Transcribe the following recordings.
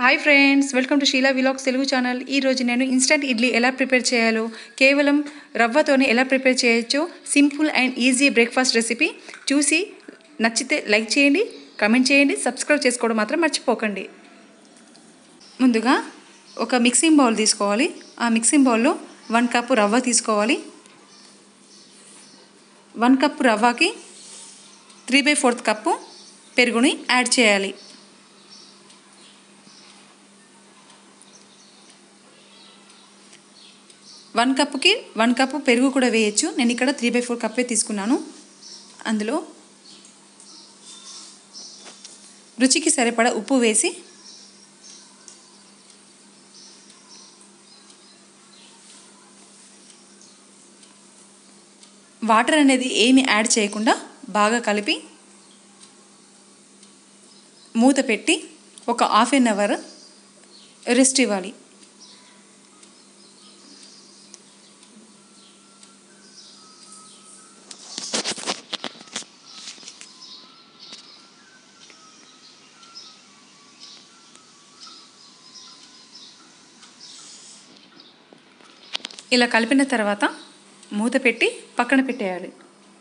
hi friends welcome to Sheela vlogs Telugu channel ఈరోజు నేను instant idli ఎలా ప్రిపేర్ చేయాలో కేవలం రవ్వతోనే ఎలా ప్రిపేర్ చేయొచ్చో simple and easy breakfast recipe చూసి నచ్చితే లైక్ చేయండి కమెంట్ చేయండి సబ్స్క్రైబ్ చేసుకోవడం మాత్రం మర్చిపోకండి ముందుగా ఒక మిక్సింగ్ బౌల్ తీసుకోవాలి ఆ మిక్సింగ్ బౌల్లో వన్ కప్పు రవ్వ తీసుకోవాలి వన్ కప్పు రవ్వకి త్రీ బై ఫోర్త్ కప్పు పెరుగుని యాడ్ చేయాలి వన్ కప్పుకి వన్ కప్పు పెరుగు కూడా వేయచ్చు నేను ఇక్కడ త్రీ బై ఫోర్ కప్పే తీసుకున్నాను అందులో రుచికి సరిపడా ఉప్పు వేసి వాటర్ అనేది ఏమి యాడ్ చేయకుండా బాగా కలిపి మూత పెట్టి ఒక హాఫ్ ఎన్ అవర్ రెస్ట్ ఇవ్వాలి ఇలా కలిపిన తర్వాత మూత పెట్టి పక్కన పెట్టేయాలి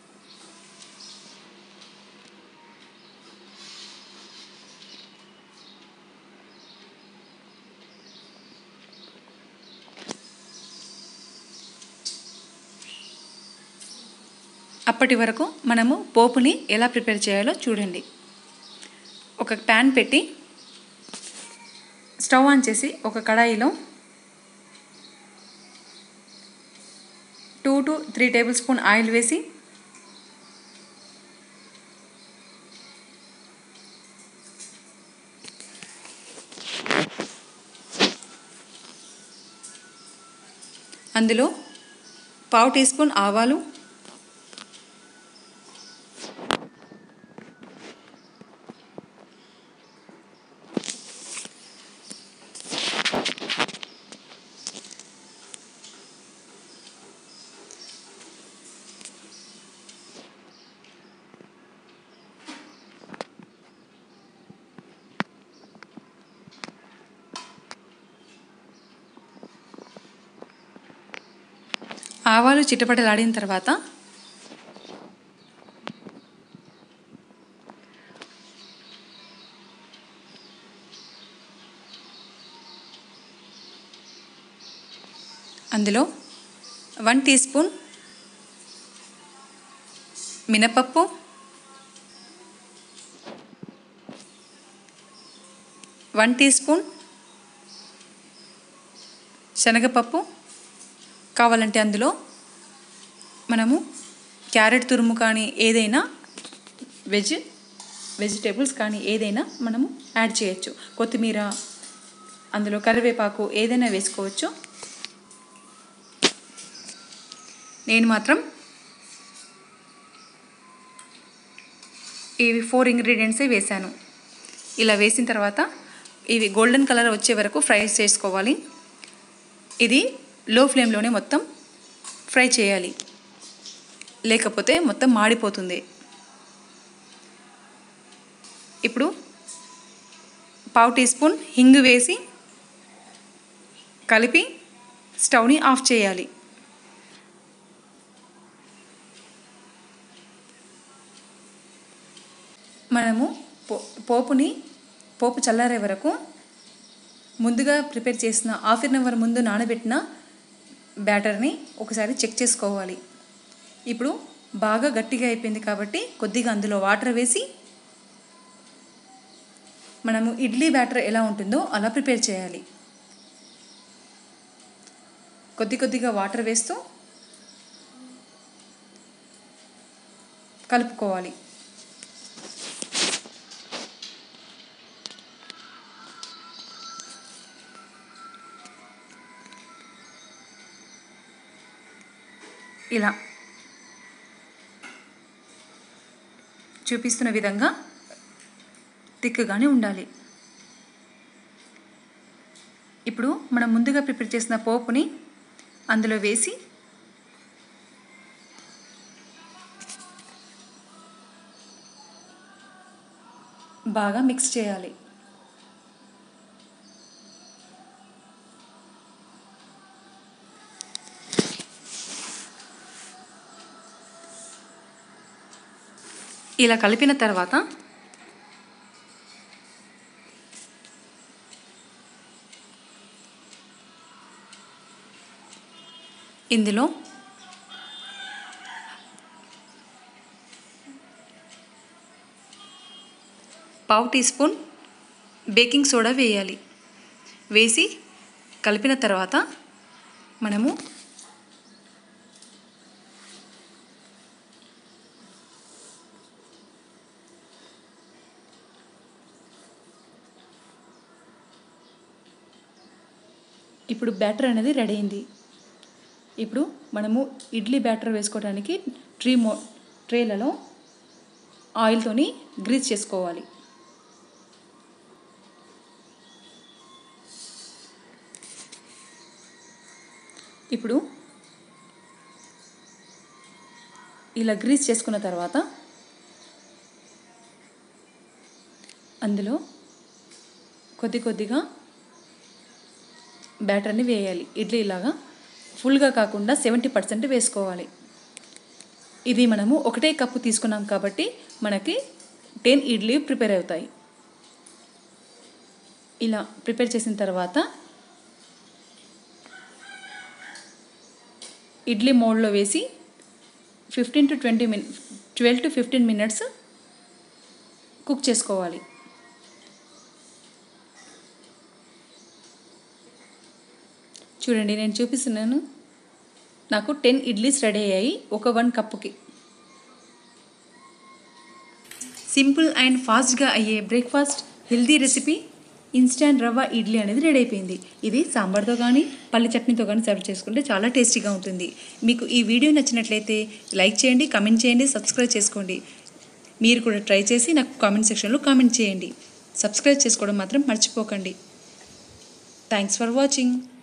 అప్పటి వరకు మనము పోపుని ఎలా ప్రిపేర్ చేయాలో చూడండి ఒక ప్యాన్ పెట్టి స్టవ్ ఆన్ చేసి ఒక కడాయిలో two to three tablespoon oil వేసి అందులో పావు టీ స్పూన్ ఆవాలు ఆవాలు చిట్టపటలాడిన తర్వాత అందులో వన్ టీ స్పూన్ మినపప్పు వన్ టీ స్పూన్ శనగపప్పు కావాలంటే అందులో మనము క్యారెట్ తురుము కానీ ఏదైనా వెజ్ వెజిటేబుల్స్ కానీ ఏదైనా మనము యాడ్ చేయొచ్చు కొత్తిమీర అందులో కరివేపాకు ఏదైనా వేసుకోవచ్చు నేను మాత్రం ఇవి ఫోర్ ఇంగ్రీడియంట్సే వేశాను ఇలా వేసిన తర్వాత ఇవి గోల్డెన్ కలర్ వచ్చే వరకు ఫ్రై చేసుకోవాలి ఇది లో ఫ్లేమ్లోనే మొత్తం ఫ్రై చేయాలి లేకపోతే మొత్తం మాడిపోతుంది ఇప్పుడు పావు టీ స్పూన్ హింగు వేసి కలిపి స్టవ్ని ఆఫ్ చేయాలి మనము పో పోపుని పోపు చల్లారే వరకు ముందుగా ప్రిపేర్ చేసిన హాఫ్ అన్ అవర్ ముందు నానబెట్టిన బ్యాటర్ని ఒకసారి చెక్ చేసుకోవాలి ఇప్పుడు బాగా గట్టిగా అయిపోయింది కాబట్టి కొద్దిగా అందులో వాటర్ వేసి మనము ఇడ్లీ బ్యాటర్ ఎలా ఉంటుందో అలా ప్రిపేర్ చేయాలి కొద్ది కొద్దిగా వాటర్ వేస్తూ కలుపుకోవాలి ఇలా చూపిస్తున్న విధంగా తిక్కుగానే ఉండాలి ఇప్పుడు మనం ముందుగా ప్రిపేర్ చేసిన పోపుని అందులో వేసి బాగా మిక్స్ చేయాలి ఇలా కలిపిన తర్వాత ఇందులో పావు టీ స్పూన్ బేకింగ్ సోడా వేయాలి వేసి కలిపిన తర్వాత మనము ఇప్పుడు బ్యాటర్ అనేది రెడీ అయింది ఇప్పుడు మనము ఇడ్లీ బ్యాటర్ వేసుకోవడానికి ట్రీ మో ట్రేలలో ఆయిల్తోని గ్రీజ్ చేసుకోవాలి ఇప్పుడు ఇలా గ్రీజ్ చేసుకున్న తర్వాత అందులో కొద్ది కొద్దిగా బ్యాటర్ని వేయాలి ఇడ్లీ లాగా ఫుల్గా కాకుండా సెవెంటీ పర్సెంట్ వేసుకోవాలి ఇది మనము ఒకటే కప్పు తీసుకున్నాం కాబట్టి మనకి టెన్ ఇడ్లీ ప్రిపేర్ అవుతాయి ఇలా ప్రిపేర్ చేసిన తర్వాత ఇడ్లీ మోడ్లో వేసి fifteen to twenty min twelve to fifteen minutes cook చేసుకోవాలి చూడండి నేను చూపిస్తున్నాను నాకు టెన్ ఇడ్లీస్ రెడీ అయ్యాయి ఒక వన్ కప్పుకి సింపుల్ అండ్ ఫాస్ట్గా అయ్యే బ్రేక్ఫాస్ట్ హెల్తీ రెసిపీ ఇన్స్టాంట్ రవ్వ ఇడ్లీ అనేది రెడీ అయిపోయింది ఇది సాంబార్తో కానీ పల్లి చట్నీతో కానీ సర్వ్ చేసుకుంటే చాలా టేస్టీగా ఉంటుంది మీకు ఈ వీడియో నచ్చినట్లయితే లైక్ చేయండి కమెంట్ చేయండి సబ్స్క్రైబ్ చేసుకోండి మీరు కూడా ట్రై చేసి నాకు కామెంట్ సెక్షన్లో కామెంట్ చేయండి సబ్స్క్రైబ్ చేసుకోవడం మాత్రం మర్చిపోకండి థ్యాంక్స్ ఫర్ వాచింగ్